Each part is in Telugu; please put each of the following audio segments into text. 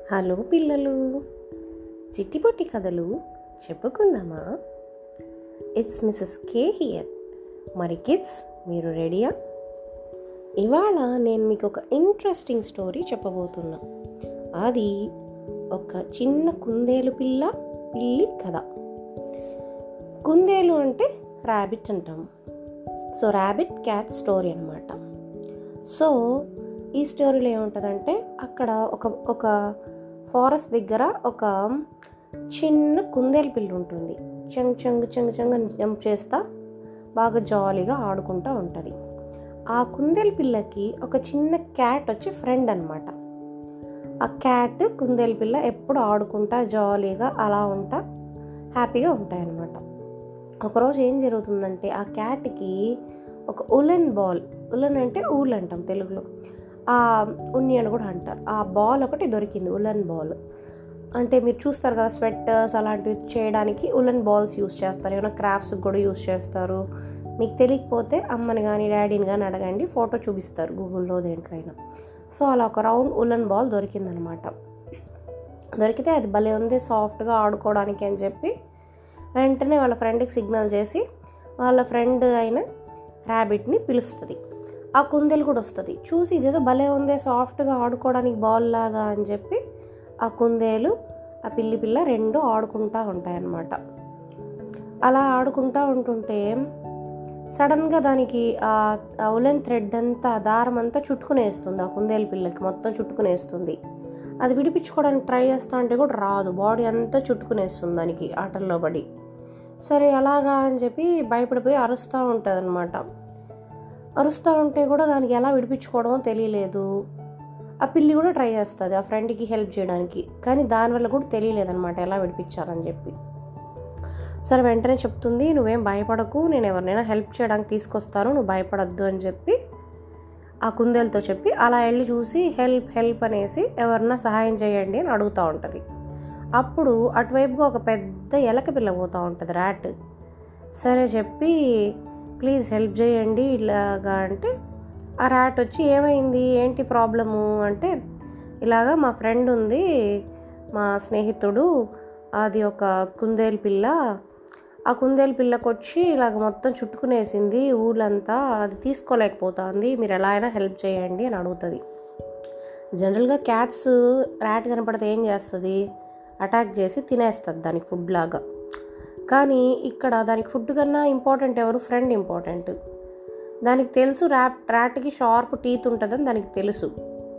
హలో పిల్లలు చిట్టిపొట్టి కథలు చెప్పుకుందామా ఇట్స్ మిస్సెస్ కే హియర్ మరి కిడ్స్ మీరు రెడీయా ఇవాళ నేను మీకు ఒక ఇంట్రెస్టింగ్ స్టోరీ చెప్పబోతున్నా అది ఒక చిన్న కుందేలు పిల్ల పిల్లి కథ కుందేలు అంటే ర్యాబిట్ అంటాం సో ర్యాబిట్ క్యాట్ స్టోరీ అనమాట సో ఈ స్టోరీలో ఏముంటుందంటే అక్కడ ఒక ఒక ఫారెస్ట్ దగ్గర ఒక చిన్న కుందేలు పిల్ల ఉంటుంది చెంగ్ చెంగ్ చెంగ్ చెంగ్ అని జంప్ చేస్తా బాగా జాలీగా ఆడుకుంటూ ఉంటుంది ఆ కుందేలు పిల్లకి ఒక చిన్న క్యాట్ వచ్చి ఫ్రెండ్ అనమాట ఆ క్యాట్ కుందేలు పిల్ల ఎప్పుడు ఆడుకుంటా జాలీగా అలా ఉంటా హ్యాపీగా ఉంటాయన్నమాట ఒకరోజు ఏం జరుగుతుందంటే ఆ క్యాట్కి ఒక ఉలెన్ బాల్ ఉలెన్ అంటే ఊల్ అంటాం తెలుగులో ఆ ఉన్ని అని కూడా అంటారు ఆ బాల్ ఒకటి దొరికింది ఉలెన్ బాల్ అంటే మీరు చూస్తారు కదా స్వెట్టర్స్ అలాంటివి చేయడానికి ఉలెన్ బాల్స్ యూస్ చేస్తారు ఏమైనా క్రాఫ్ట్స్కి కూడా యూస్ చేస్తారు మీకు తెలియకపోతే అమ్మని కానీ డాడీని కానీ అడగండి ఫోటో చూపిస్తారు గూగుల్లో దేంట్లో అయినా సో అలా ఒక రౌండ్ ఉలెన్ బాల్ దొరికిందనమాట దొరికితే అది భలే ఉంది సాఫ్ట్గా ఆడుకోవడానికి అని చెప్పి వెంటనే వాళ్ళ ఫ్రెండ్కి సిగ్నల్ చేసి వాళ్ళ ఫ్రెండ్ అయిన ర్యాబిట్ని పిలుస్తుంది ఆ కుందేలు కూడా వస్తుంది చూసి ఇదేదో భలే ఉందే సాఫ్ట్గా ఆడుకోవడానికి బాల్ లాగా అని చెప్పి ఆ కుందేలు ఆ పిల్లి పిల్ల రెండు ఆడుకుంటూ ఉంటాయన్నమాట అలా ఆడుకుంటూ ఉంటుంటే సడన్గా దానికి ఆ ఉలెన్ థ్రెడ్ అంతా దారం అంతా చుట్టుకునేస్తుంది ఆ కుందేలు పిల్లకి మొత్తం చుట్టుకునేస్తుంది అది విడిపించుకోవడానికి ట్రై చేస్తా అంటే కూడా రాదు బాడీ అంతా చుట్టుకునేస్తుంది దానికి ఆటల్లో పడి సరే అలాగా అని చెప్పి భయపడిపోయి అరుస్తూ ఉంటుంది అనమాట అరుస్తూ ఉంటే కూడా దానికి ఎలా విడిపించుకోవడమో తెలియలేదు ఆ పిల్లి కూడా ట్రై చేస్తుంది ఆ ఫ్రెండ్కి హెల్ప్ చేయడానికి కానీ దానివల్ల కూడా తెలియలేదన్నమాట ఎలా విడిపించాలని చెప్పి సరే వెంటనే చెప్తుంది నువ్వేం భయపడకు నేను ఎవరినైనా హెల్ప్ చేయడానికి తీసుకొస్తాను నువ్వు భయపడద్దు అని చెప్పి ఆ కుందేలతో చెప్పి అలా వెళ్ళి చూసి హెల్ప్ హెల్ప్ అనేసి ఎవరన్నా సహాయం చేయండి అని అడుగుతూ ఉంటుంది అప్పుడు అటువైపుగా ఒక పెద్ద ఎలక పిల్ల పోతూ ఉంటుంది ర్యాట్ సరే చెప్పి ప్లీజ్ హెల్ప్ చేయండి ఇలాగా అంటే ఆ ర్యాట్ వచ్చి ఏమైంది ఏంటి ప్రాబ్లము అంటే ఇలాగా మా ఫ్రెండ్ ఉంది మా స్నేహితుడు అది ఒక కుందేలు పిల్ల ఆ కుందేలు పిల్లకు వచ్చి ఇలాగ మొత్తం చుట్టుకునేసింది ఊళ్ళంతా అది తీసుకోలేకపోతుంది మీరు ఎలా అయినా హెల్ప్ చేయండి అని అడుగుతుంది జనరల్గా క్యాట్స్ ర్యాట్ కనపడితే ఏం చేస్తుంది అటాక్ చేసి తినేస్తుంది దానికి ఫుడ్ లాగా కానీ ఇక్కడ దానికి ఫుడ్ కన్నా ఇంపార్టెంట్ ఎవరు ఫ్రెండ్ ఇంపార్టెంట్ దానికి తెలుసు ర్యాట్ ర్యాట్కి షార్ప్ టీత్ ఉంటుందని దానికి తెలుసు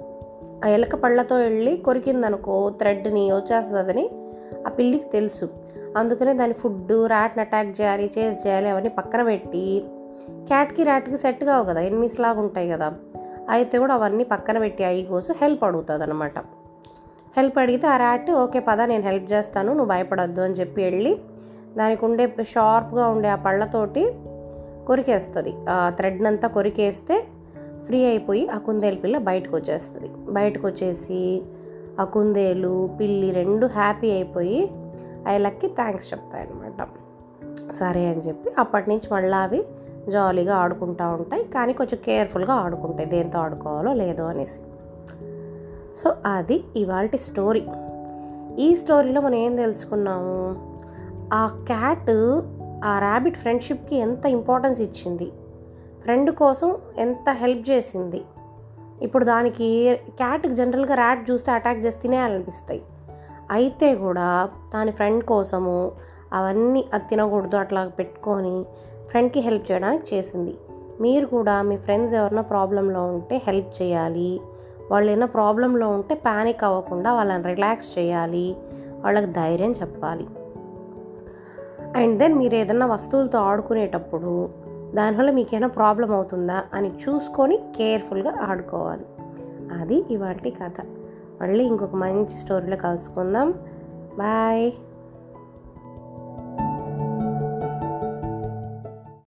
ఆ ఎలక పళ్ళతో వెళ్ళి కొరికిందనుకో థ్రెడ్ని వచ్చేస్తుందని ఆ పిల్లికి తెలుసు అందుకనే దాని ఫుడ్ ర్యాట్ని అటాక్ చేయాలి చేసి చేయాలి అవన్నీ పక్కన పెట్టి క్యాట్కి ర్యాట్కి సెట్ కావు కదా ఎనిమిస్ లాగా ఉంటాయి కదా అయితే కూడా అవన్నీ పక్కన పెట్టి అవి కోసం హెల్ప్ అడుగుతుంది అనమాట హెల్ప్ అడిగితే ఆ ర్యాట్ ఓకే పద నేను హెల్ప్ చేస్తాను నువ్వు భయపడద్దు అని చెప్పి వెళ్ళి దానికి ఉండే షార్ప్గా ఉండే ఆ పళ్ళతోటి కొరికేస్తుంది ఆ థ్రెడ్నంతా కొరికేస్తే ఫ్రీ అయిపోయి ఆ కుందేలు పిల్ల బయటకు వచ్చేస్తుంది బయటకు వచ్చేసి ఆ కుందేలు పిల్లి రెండు హ్యాపీ అయిపోయి అయ్యలకి థ్యాంక్స్ చెప్తాయన్నమాట సరే అని చెప్పి అప్పటి నుంచి మళ్ళీ అవి జాలీగా ఆడుకుంటూ ఉంటాయి కానీ కొంచెం కేర్ఫుల్గా ఆడుకుంటాయి దేంతో ఆడుకోవాలో లేదో అనేసి సో అది ఇవాళ స్టోరీ ఈ స్టోరీలో మనం ఏం తెలుసుకున్నాము ఆ క్యాట్ ఆ ర్యాబిట్ ఫ్రెండ్షిప్కి ఎంత ఇంపార్టెన్స్ ఇచ్చింది ఫ్రెండ్ కోసం ఎంత హెల్ప్ చేసింది ఇప్పుడు దానికి క్యాట్కి జనరల్గా ర్యాట్ చూస్తే అటాక్ చేసి తినేయాలనిపిస్తాయి అయితే కూడా దాని ఫ్రెండ్ కోసము అవన్నీ అది తినకూడదు అట్లా పెట్టుకొని ఫ్రెండ్కి హెల్ప్ చేయడానికి చేసింది మీరు కూడా మీ ఫ్రెండ్స్ ఎవరైనా ప్రాబ్లంలో ఉంటే హెల్ప్ చేయాలి వాళ్ళు ఏమైనా ప్రాబ్లంలో ఉంటే ప్యానిక్ అవ్వకుండా వాళ్ళని రిలాక్స్ చేయాలి వాళ్ళకి ధైర్యం చెప్పాలి అండ్ దెన్ మీరు ఏదైనా వస్తువులతో ఆడుకునేటప్పుడు దానివల్ల మీకేమైనా ప్రాబ్లం అవుతుందా అని చూసుకొని కేర్ఫుల్గా ఆడుకోవాలి అది ఇవాటి కథ మళ్ళీ ఇంకొక మంచి స్టోరీలో కలుసుకుందాం బాయ్